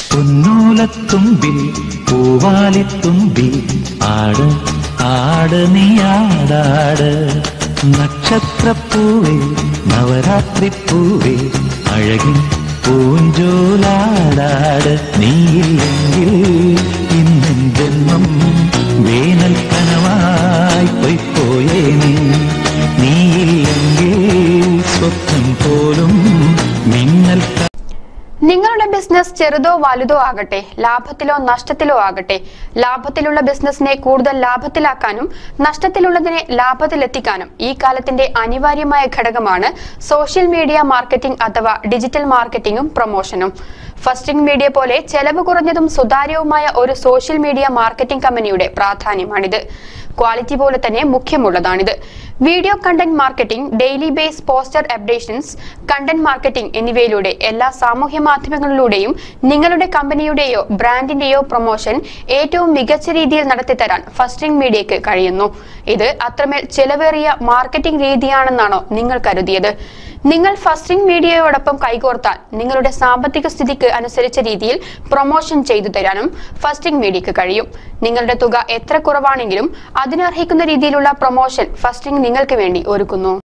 പൊന്നോലത്തുമ്പിൽ പൂവാലിത്തുമ്പിൽ ആട് ആട് നീ ആടാട് നക്ഷത്രപ്പൂവേ നവരാത്രിപ്പൂവേ അഴകിൻ പൂഞ്ചോലാടാട് നീയില്ലെങ്കിൽ ഇന്നും ജന്മം വേനൽ കനവായി പൊയ്പോയേ നീ നീയില്ലെങ്കിൽ സ്വപ്നം പോലും മിന്നൽ ക- നിങ്ങളുടെ ബിസിനസ് ചെറുതോ വലുതോ ആകട്ടെ ലാഭത്തിലോ നഷ്ടത്തിലോ ആകട്ടെ ലാഭത്തിലുള്ള ബിസിനസിനെ കൂടുതൽ ലാഭത്തിലാക്കാനും നഷ്ടത്തിലുള്ളതിനെ ലാഭത്തിലെത്തിക്കാനും ഈ കാലത്തിന്റെ അനിവാര്യമായ ഘടകമാണ് സോഷ്യൽ മീഡിയ മാർക്കറ്റിംഗ് അഥവാ ഡിജിറ്റൽ മാർക്കറ്റിംഗും പ്രൊമോഷനും ഫസ്റ്റിംഗ് മീഡിയ പോലെ ചെലവ് കുറഞ്ഞതും സുതാര്യവുമായ ഒരു സോഷ്യൽ മീഡിയ മാർക്കറ്റിംഗ് കമ്പനിയുടെ പ്രാധാന്യമാണിത് ക്വാളിറ്റി പോലെ തന്നെ മുഖ്യമുള്ളതാണിത് video content marketing daily base poster updations content marketing എന്നിവയിലൂടെ എല്ലാ സാമൂഹ്യ മാധ്യമങ്ങളിലൂടെയും നിങ്ങളുടെ കമ്പനിയുടെയോ ബ്രാൻഡിന്റെയോ പ്രൊമോഷൻ ഏറ്റവും മികച്ച രീതിയിൽ നടത്തിത്തരാൻ ഫസ്റ്റിംഗ് മീഡിയയ്ക്ക് കഴിയുന്നു ഇത് അത്രമേൽ ചെലവേറിയ മാർക്കറ്റിംഗ് രീതിയാണെന്നാണോ നിങ്ങൾ കരുതിയത് നിങ്ങൾ ഫസ്റ്റിംഗ് മീഡിയയോടൊപ്പം കൈകോർത്താൽ നിങ്ങളുടെ സാമ്പത്തിക സ്ഥിതിക്ക് അനുസരിച്ച രീതിയിൽ പ്രൊമോഷൻ ചെയ്തു തരാനും ഫസ്റ്റിംഗ് മീഡിയയ്ക്ക് കഴിയും നിങ്ങളുടെ തുക എത്ര കുറവാണെങ്കിലും അതിനർഹിക്കുന്ന രീതിയിലുള്ള പ്രൊമോഷൻ ഫസ്റ്റിംഗ് നിങ്ങൾക്ക് വേണ്ടി ഒരുക്കുന്നു